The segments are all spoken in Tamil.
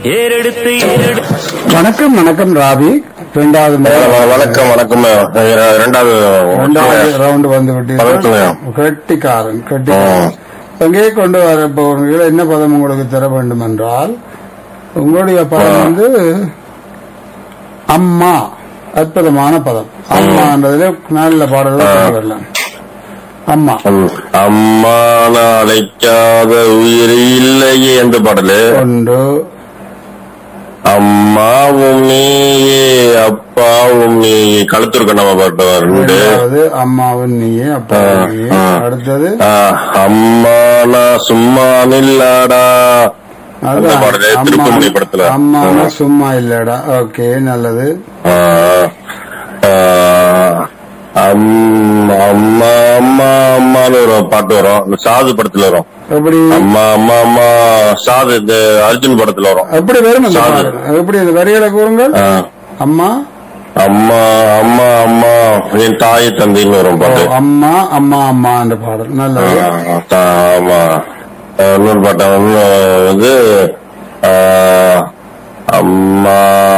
ஏறெடுத்து ஏறெடுத்து வணக்கம் வணக்கம் ராவி இரண்டாவது முறை வ- வணக்கம் வணக்கம் அஹ் இரண்டாவது இரண்டாவது ரவுண்ட் வந்து பதக்கலையா? விட்டீர்கள் கெட்டிக்காரன் கெட்டிக்காரன் எங்கே கொண்டு வர போகிறீர்கள் என்ன பதம் உங்களுக்கு தர வேண்டும் என்றால் உங்களுடைய பதம் வந்து அம்மா அற்புதமான பதம் அம்மான்றதுல நல்ல பாடல்கள் கொண்டு வரலாம் அம்மா ம். அம்மான அழைக்காத உயிர் இல்லையே என்ற பாடலு ஒன்று அம்மாவும் நீயே அப்பாவும் நீயே களத்தூர் நம்ம பாட்டு ரெண்டு இரண்டாவது அம்மாவின் நீயே அப்பா நீயே ஆ. அடுத்தது ஆஹ், அம்மா நான் சும்மா நில்லாடா அந்த அதான், பாடலு அம்மா- திருப்புமுனை படத்துல அம்மானா சும்மா இல்லடா ஓகே நல்லது ஆஹ், ஆஹ், அம்- அம்மா அம்மா அம்மான்னு ஒரு பாட்டு வரும் இந்த சாது படத்துல வரும் எப்படி அம்மா அம்மா அம்மா சாது இந்த அர்ஜுன் படத்துல வரும் எப்படி வரும் அந்த சாது. பாடல் எப்படி அந்த வரிகளை கூறுங்கள் ஆ. அம்மா அம்மா அம்மா அம்மா என் தாய் தந்தைன்னு வரும் ஓ, பாட்டு அம்மா அம்மா அம்மா என்ற பாடல் நல்லது ஆ, தா- ஆமா ஆ, இன்னொரு பாட்டு வந்து வந்து ஆ, அம்மா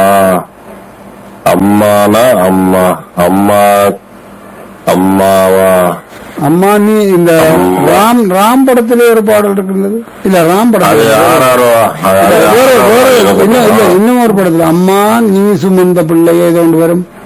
அம்மானா அம்மா அம்மா அம்மாவா அம்மா நீ இந்த ராம் ராம் படத்திலே ஒரு பாடல் இருக்கின்றது இல்ல ராம் அது படத்துல ஆறாரோ வேற வேற இன்னும் இல்ல இன்னும் ஒரு படத்துல அம்மா நீ சுமந்த பிள்ளை ஏதோ ஒன்று வரும்